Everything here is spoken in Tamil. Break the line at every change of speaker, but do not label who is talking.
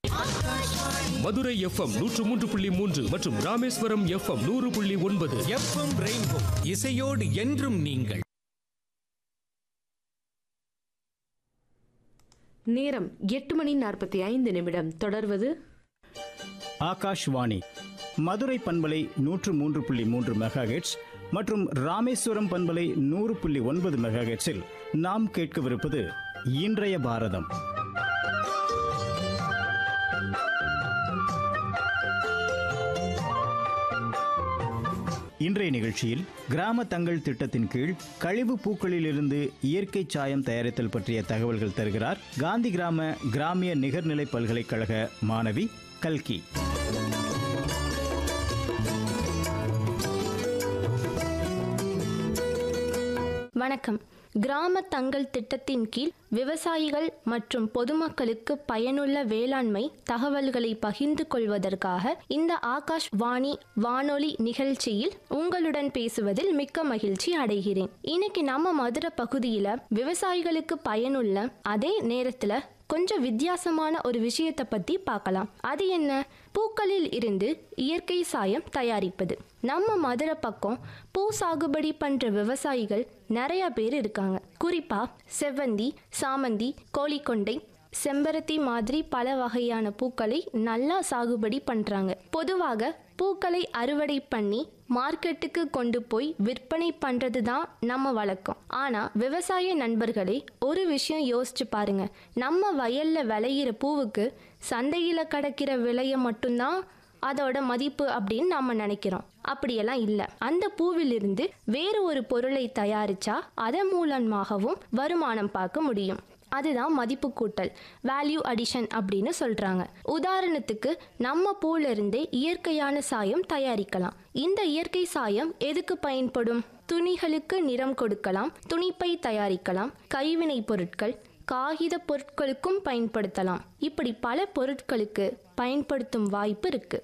மதுரை எஃப்எம் நூற்று மூன்று புள்ளி மூன்று மற்றும் ராமேஸ்வரம் எஃப்எம் நூறு புள்ளி ஒன்பது
எஃப்எம் ரெயின்போ இசையோடு என்றும் நீங்கள்
நேரம் எட்டு மணி நாற்பத்தி ஐந்து நிமிடம் தொடர்வது
ஆகாஷ்வாணி மதுரை பண்பலை நூற்று மூன்று புள்ளி மூன்று மெகாஹெட்ஸ் மற்றும் ராமேஸ்வரம் பண்பலை நூறு புள்ளி ஒன்பது மெகாஹெட்ஸில் நாம் கேட்கவிருப்பது இன்றைய பாரதம் இன்றைய நிகழ்ச்சியில் கிராம தங்கள் திட்டத்தின் கீழ் கழிவு பூக்களிலிருந்து இயற்கை சாயம் தயாரித்தல் பற்றிய தகவல்கள் தருகிறார் காந்தி கிராம கிராமிய நிகர்நிலை பல்கலைக்கழக மாணவி கல்கி
வணக்கம் கிராம தங்கள் திட்டத்தின் கீழ் விவசாயிகள் மற்றும் பொதுமக்களுக்கு பயனுள்ள வேளாண்மை தகவல்களை பகிர்ந்து கொள்வதற்காக இந்த ஆகாஷ் வாணி வானொலி நிகழ்ச்சியில் உங்களுடன் பேசுவதில் மிக்க மகிழ்ச்சி அடைகிறேன் இன்னைக்கு நம்ம மதுரை பகுதியில விவசாயிகளுக்கு பயனுள்ள அதே நேரத்துல கொஞ்சம் வித்தியாசமான ஒரு விஷயத்தை பத்தி பார்க்கலாம் அது என்ன பூக்களில் இருந்து இயற்கை சாயம் தயாரிப்பது நம்ம மதுரை பக்கம் பூ சாகுபடி பண்ற விவசாயிகள் நிறைய பேர் இருக்காங்க குறிப்பா செவ்வந்தி சாமந்தி கோழிக்கொண்டை செம்பருத்தி மாதிரி பல வகையான பூக்களை நல்லா சாகுபடி பண்றாங்க பொதுவாக பூக்களை அறுவடை பண்ணி மார்க்கெட்டுக்கு கொண்டு போய் விற்பனை பண்றது தான் நம்ம வழக்கம் ஆனா விவசாய நண்பர்களே ஒரு விஷயம் யோசிச்சு பாருங்க நம்ம வயல்ல விளையிற பூவுக்கு சந்தையில கிடைக்கிற விலையை மட்டும்தான் அதோட மதிப்பு அப்படின்னு நாம நினைக்கிறோம் அப்படியெல்லாம் இல்லை அந்த பூவிலிருந்து வேறு ஒரு பொருளை தயாரிச்சா அதன் மூலமாகவும் வருமானம் பார்க்க முடியும் அதுதான் மதிப்பு கூட்டல் வேல்யூ அடிஷன் அப்படின்னு சொல்றாங்க உதாரணத்துக்கு நம்ம பூல இருந்தே இயற்கையான சாயம் தயாரிக்கலாம் இந்த இயற்கை சாயம் எதுக்கு பயன்படும் துணிகளுக்கு நிறம் கொடுக்கலாம் துணிப்பை தயாரிக்கலாம் கைவினை பொருட்கள் காகித பொருட்களுக்கும் பயன்படுத்தலாம் இப்படி பல பொருட்களுக்கு பயன்படுத்தும் வாய்ப்பு இருக்கு